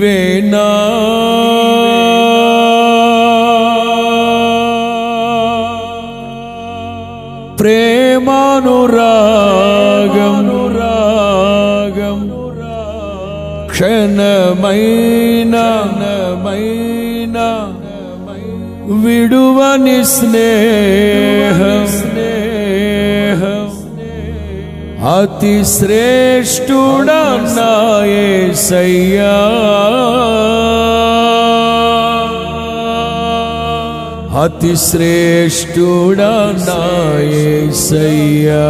నీవేనా ప్రేమానురాగం రాగం క్షణమైన మైన విడువని స్నేహం స్నేహం అతి శ్రేష్ఠుడన్నాయేసయ్యా అతి శ్రేష్ఠుడన్నాయేసయ్యా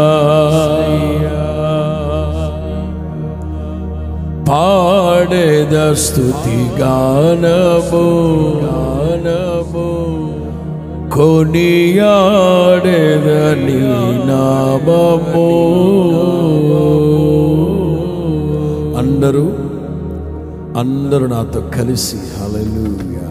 పాడేద స్తుతి గానము గానము కొనియాడేద నీ నామము అందరూ అందరూ నాతో కలిసి హల్లెలూయా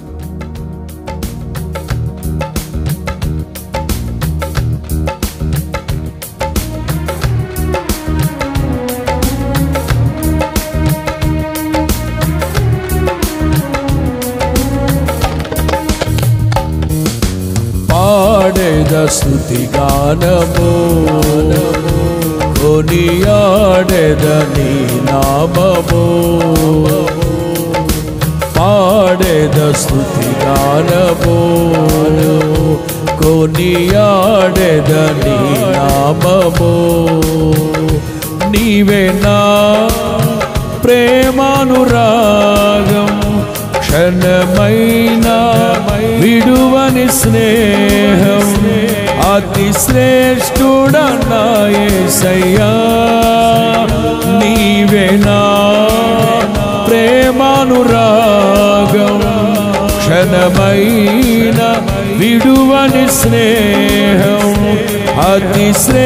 పాడేద స్తుతి గానము కొనియాడేద నీ నామము పాడేద స్తుతి గానము కొనియాడేద నీ నామము నీవే నా ప్రేమానురాగం క్షణమైన విడువని స్నేహం అతి శ్రేష్ఠుడన్నాయేసయ్యా నీవేనా ప్రేమానురాగం క్షణమైన విడువని స్నేహం అతి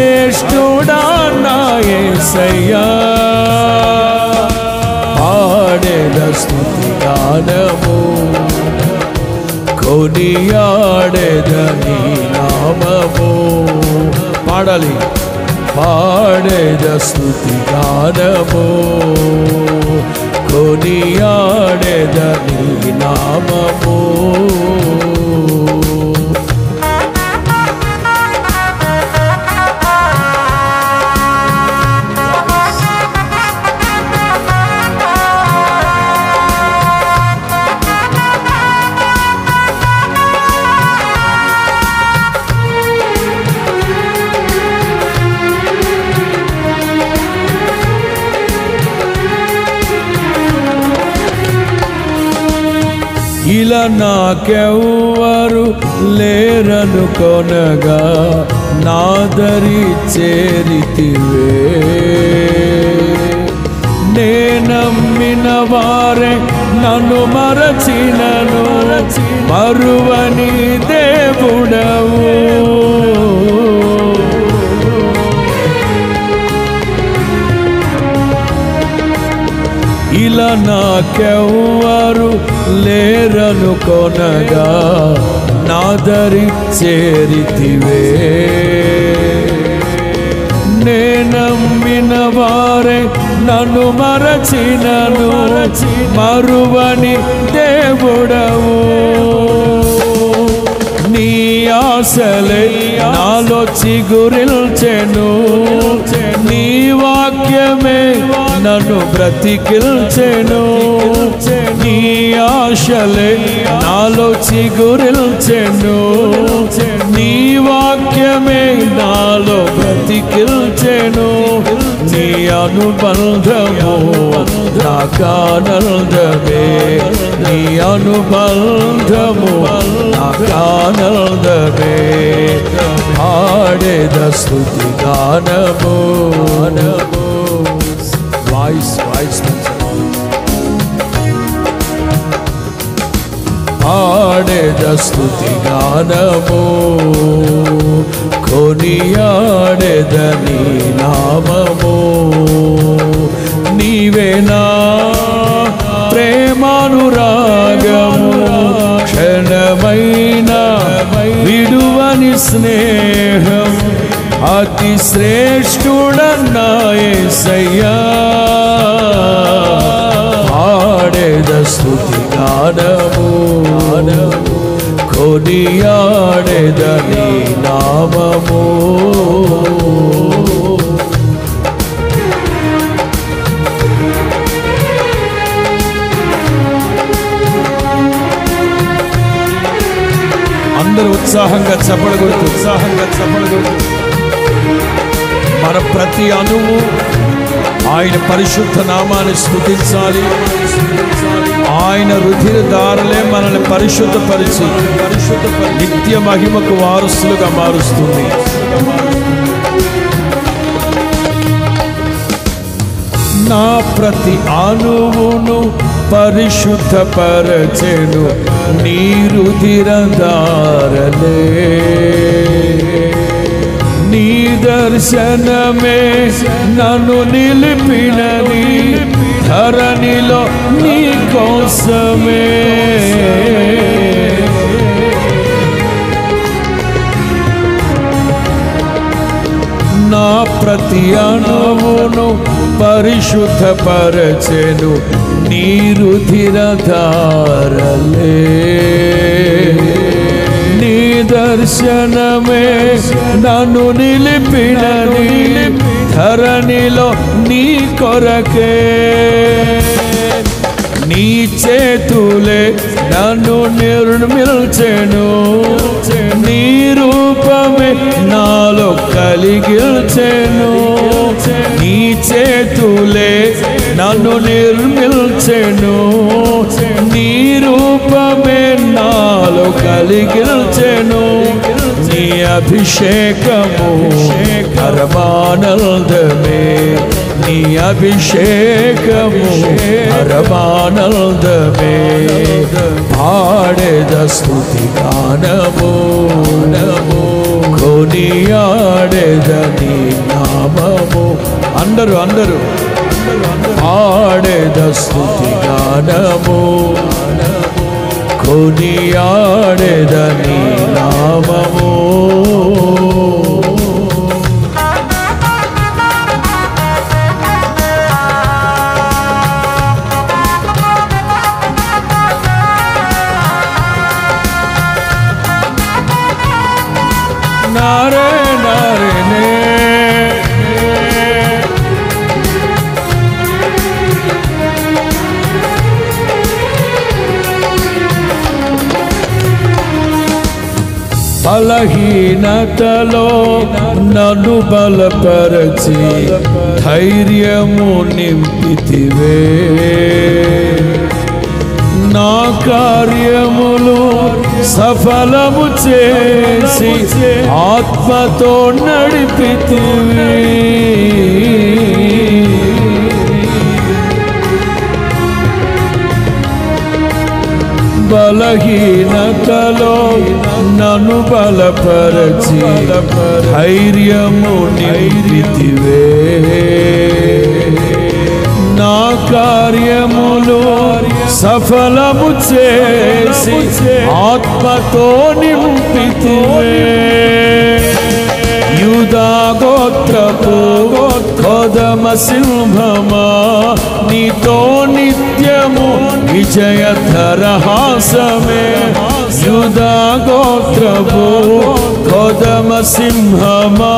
శ్రేష్ఠుడన్నాయేసయ్యా పాడేద స్తుతి గానము కొనియాడేద నీ నామము పాడాలి పాడేద స్తుతి గానము కొనియాడేద నీ నామము ఇలా నాకెవ్వరు లేరను కొనగా నాదరి చేరితివే నేనమ్మిన వారే నన్ను మరచినను మరువని దేవుడవు ఇలా నాకెవ్వరు లేరను కొనగా నాదరి చేరితివే నేనమ్మిన వారే నన్ను మరచినను మరువని దేవుడవు నీ ఆశలే నాలో చిగురిల్చెను నీ వాక్యమే నన్ను బ్రతికిల్చెను నీ ఆశలే నాలో చిగురిల్చెను నీ వాక్యమే నాలో బ్రతికిల్చెను నీ అనుబంధము నాకానందమే నీ అనుబంధము నాకానందమే ఆడేద స్తుతి గానము వాయిస్ వాయిస్ ఆడేద స్తుతి గానము కొనియాడేద నీ నామము నీవేనా ప్రేమానురాగము క్షణమైన విడువని స్నేహం అతి శ్రేష్ఠుడన్నాయేసయ్యా గానము కొనియాడెదని నామము అందరూ ఉత్సాహంగా చప్పడగొడుతూ ఉత్సాహంగా చప్పడగొడుతూ మన ప్రతి అణువు ఆయన పరిశుద్ధ నామాన్ని స్థుతించాలి ఆయన రుధిర దారులే మనల్ని పరిశుద్ధపరిచి పరిశుద్ధ నిత్య మహిమకు వారసులుగా మారుస్తుంది నా ప్రతి అణువును పరిశుద్ధపరచెను నీరు దిరదారలే నీ దర్శనమే నన్ను నిలిపినని ధరణిలో నీ కోసమే నా ప్రతి అణువును పరిశుద్ధపరచెను నీరు ధిరధారలే నీ దర్శనమే నన్ను నిలిపినని ధరణిలో నీ కొరకే నీ చేతులే నన్ను నిర్మిల్చెను నీ రూపమే నాలో కలిగిల్చెను నీ చేతులే నన్ను నిర్మిల్చెను నీ రూపమే నాలో కలిగిల్చెను నీ అభిషేకము పరమానందమే నీ అభిషేకము పరమానందమే పాడేద స్థుతి గానము నమో కొనియాడేద నీ నామము అందరూ అందరూ పాడేద స్థుతి గానము కొనియాడేద నీ నామము నారే నారే నే బలహీనతలో నన్ను బలపరచి ధైర్యము నింపితివే నా కార్యములు సఫలము చేసి ఆత్మతో నడిపితివి బలహీనతలో నన్ను బలపరచి ధైర్యము నింపితివే నా కార్యములు సఫలము చేసి ఆత్మతో నింపితివే యూదా గోత్రపు కోదమ సింహమా నీతో నిత్యము విజయధరహాసమే యూదా గోత్రపు కోదమ సింహమా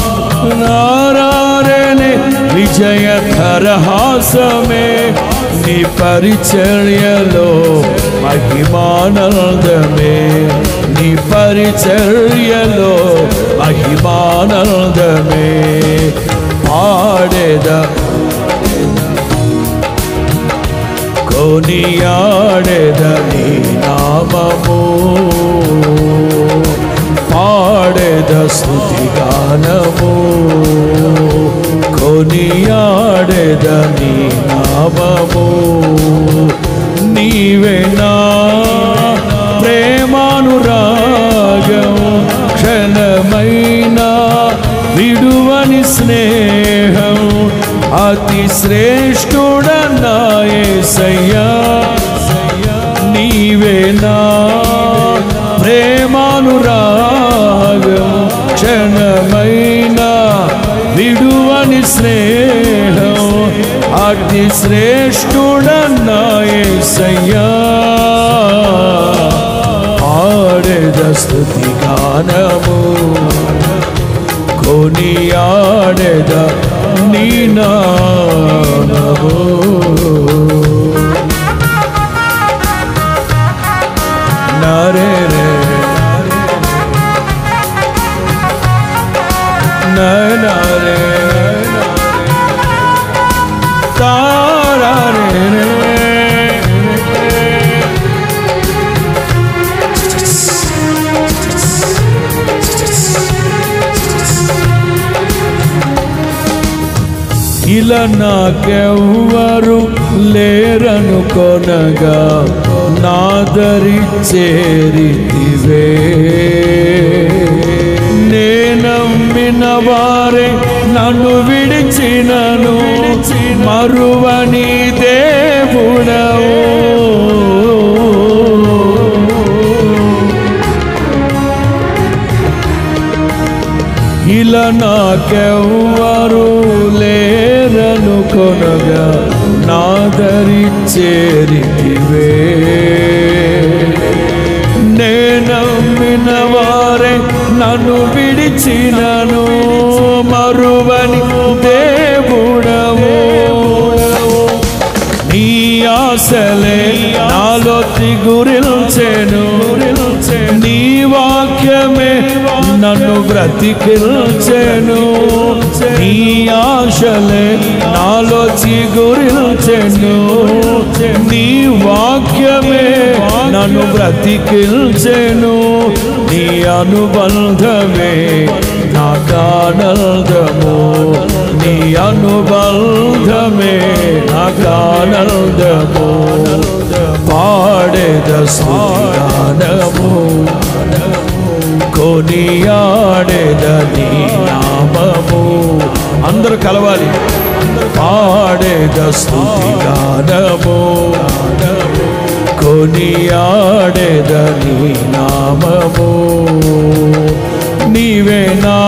నారాయణి విజయధరహాసమే నీ పరిచర్యలో మహిమానందమే నీ పరిచర్యలో మహిమానందమే పాడేద కొనియాడేద నీ నామము పాడేద స్థుతి గానము కొనియాడేద నీ నామము నీవే నా ప్రేమానురాగం క్షణమైనా విడువని స్నేహం అతి శ్రేష్ఠుడన్నాయేసయ్యా నీవే నా ప్రేమానురాగం క్షణమైనా విడువని స్నేహం అతి శ్రేష్ఠుడన్నాయేసయ్యా స్తుతి గానము కొనియాడెద నీ నామము నరే రే నరే తారే రే ఇలా నాకెవ్వరు లేరను కొనగా నాదరి చేరితివే నేనమ్మిన వారే నన్ను విడిచినను మరువని దేవుడవు ఇలా నాకెవ్వరు లేరను కొనగా నాదరి చేరితివే నేనమ్మిన వారే నన్ను విడిచినను మరువని దేవుడవు నీ ఆశలే నాలో తిగురిల్చెను నీ వాక్యమే నన్ను బ్రతికిల్చెను నీ ఆశలే నాలో చిగురిల్చెను నీ వాక్యమే నన్ను బ్రతికిల్చెను నీ అనుబంధమే నా కానల్దము నీ అనుబంధమే నా కానల్దము పాడేద స్వానము కొనియాడేద నీ నామము అందరూ కలవాలి పాడేద స్తుతి గానము కొనియాడేద నీ నామము నీవే నా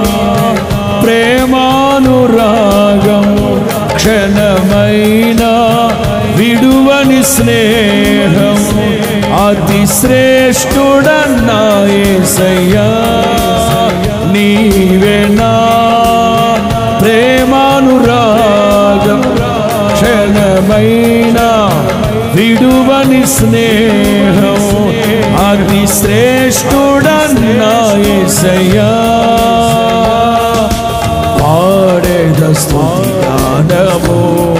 ప్రేమానురాగం క్షణమైన విడువని స్నేహం అతి శ్రేష్ఠుడన్నా యేసయ్యా నీవే నా ప్రేమానురాగం క్షణమైన విడువని స్నేహం అతి శ్రేష్ఠుడన్నా యేసయ్యా పాడేద స్తుతి గానము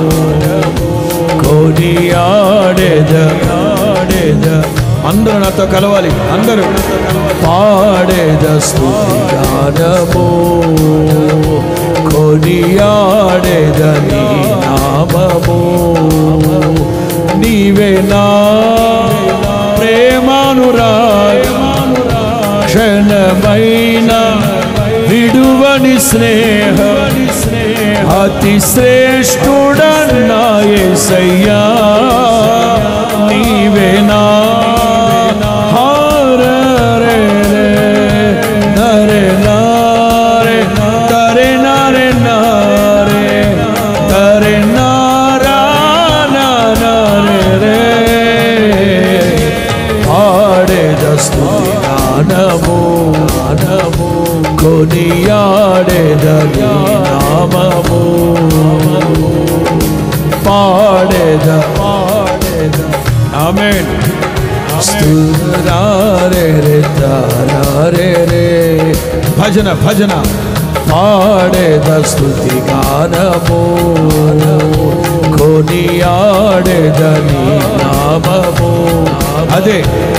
కొనియాడేద ఆడేద అందరూ నాతో కలవాలి అందరూ పాడేద స్తుతి గానము కొనియాడేద నీ నామము నీవే నా ప్రేమానురాగం క్షణమైన విడువని స్నేహ అతి శ్రేష్ఠుడన్నా యేసయ్యా నీవేనా హారరే నరే నారే తరే నారే నారే తరే నారా నారే రే పాడేద స్తుతి గానము గానము కొనియాడేద నీ నామము పాడేద పాడేద ఆమేన్ స్తురారే రే తారే రే భజన భజన పాడేద స్తుతి గానము కొనియాడేద నీ నామము అదే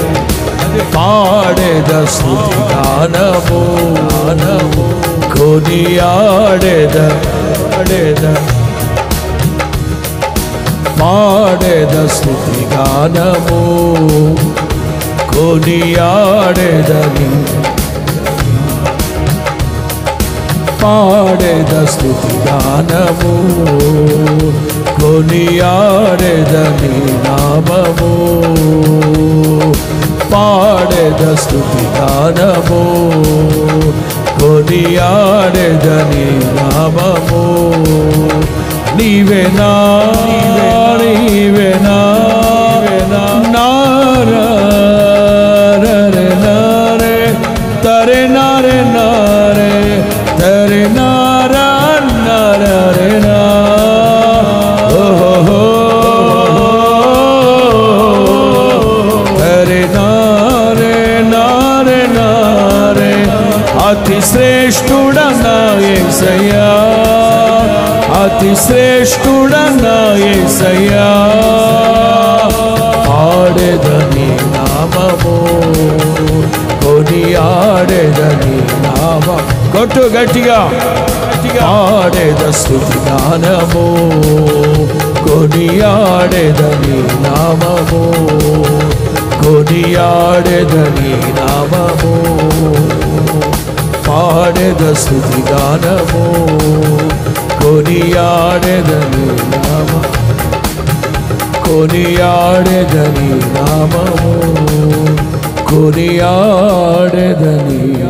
పాడేద స్తుతి గానము గానము కొనియాడేద ఆడేద పాడేద స్తుతి గానము కొనియాడేదని పాడేద స్తుతి గానము కొనియాడేదని నామము పాడేద స్తుతి గానము కొనియాడేదని నామము నీవేనా నీవేనా నారా రే నారే అతి శ్రేష్ఠుడన్న ఏసయ్యా అతి శ్రేష్ఠుడన్న ఏసయ్యా ఆడేదని నామము కొనియాడేదని నామ కొట్టు గట్టిగా ఆడేద స్థుతి గానము కొనియాడేదని నామము కొనియాడేదని నామము పాడేద స్థుతి గానము కొనియాడేదని నామ కొనియాడేదని నామము కొనియాడేదని